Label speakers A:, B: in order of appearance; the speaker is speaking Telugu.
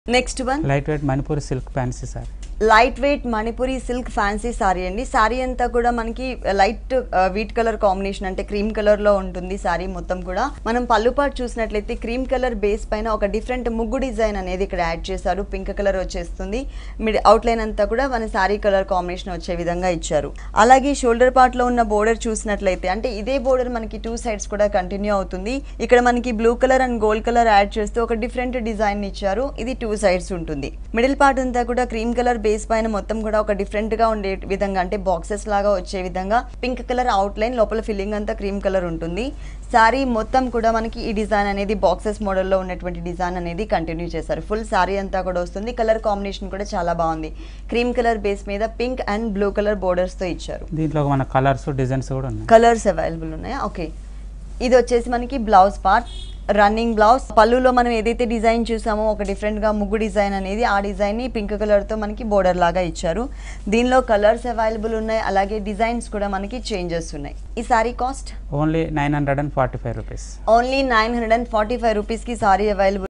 A: next one
B: light weight Manipur silk fancy sari
A: light weight Manipuri silk fancy sari అండి సారీ అంతా కూడా మనకి లైట్ వీట్ కలర్ కాంబినేషన్ అంటే క్రీమ్ కలర్ లో ఉంటుంది సారీ మొత్తం కూడా మనం పళ్ళు పాటు చూసినట్లయితే క్రీమ్ కలర్ బేస్ పైన ఒక డిఫరెంట్ ముగ్గు డిజైన్ అనేది ఇక్కడ యాడ్ చేశారు పింక్ కలర్ వచ్చేస్తుంది మిడ్ అవుట్ లైన్ అంతా కూడా మన సారీ కలర్ కాంబినేషన్ వచ్చే విధంగా ఇచ్చారు అలాగే షోల్డర్ పార్ట్ లో ఉన్న బోర్డర్ చూసినట్లయితే అంటే ఇదే బోర్డర్ మనకి టూ సైడ్స్ కూడా కంటిన్యూ అవుతుంది ఇక్కడ మనకి blue colour and gold colour add చేస్తూ ఒక డిఫరెంట్ డిజైన్ ఇచ్చారు ఇది టూ సైడ్స్ ఉంటుంది మిడిల్ పార్ట్ అంతా కూడా క్రీమ్ కలర్ బేస్ పైన మొత్తం కూడా ఒక డిఫరెంట్ గా ఉండే విధంగా అంటే బాక్సెస్ లాగా వచ్చే విధంగా పింక్ కలర్ అవుట్ లైన్ లోపల ఫిల్లింగ్ అంతా క్రీమ్ కలర్ ఉంటుంది సారీ మొత్తం కూడా మనకి ఈ డిజైన్ అనేది బాక్సెస్ మోడల్లో ఉన్నటువంటి డిజైన్ అనేది కంటిన్యూ చేశారు ఫుల్ సారీ అంతా కూడా వస్తుంది కలర్ కాంబినేషన్ కూడా చాలా బాగుంది క్రీమ్ కలర్ బేస్ మీద pink and blue colour borders తో ఇచ్చారు
B: దీంట్లో మన కలర్స్ డిజైన్స్ కూడా ఉన్నాయి
A: కలర్స్ అవైలబుల్ ఉన్నాయా ఓకే ఇది వచ్చేసి మనకి బ్లౌజ్ పార్ట్ రన్నింగ్ బ్లౌజ్ పళ్ళులో మనం ఏదైతే డిజైన్ చూసామో ఒక different గా ముగ్గు డిజైన్ అనేది ఆ డిజైన్ ని పింక్ కలర్ తో మనకి బోర్డర్ లాగా ఇచ్చారు దీనిలో కలర్స్ అవైలబుల్ ఉన్నాయి అలాగే డిజైన్స్ కూడా మనకి చేంజెస్ ఉన్నాయి ఈ sari cost
B: only nine hundred and forty five rupees
A: only nine hundred and forty five రూపీస్కి సారీ అవైలబుల్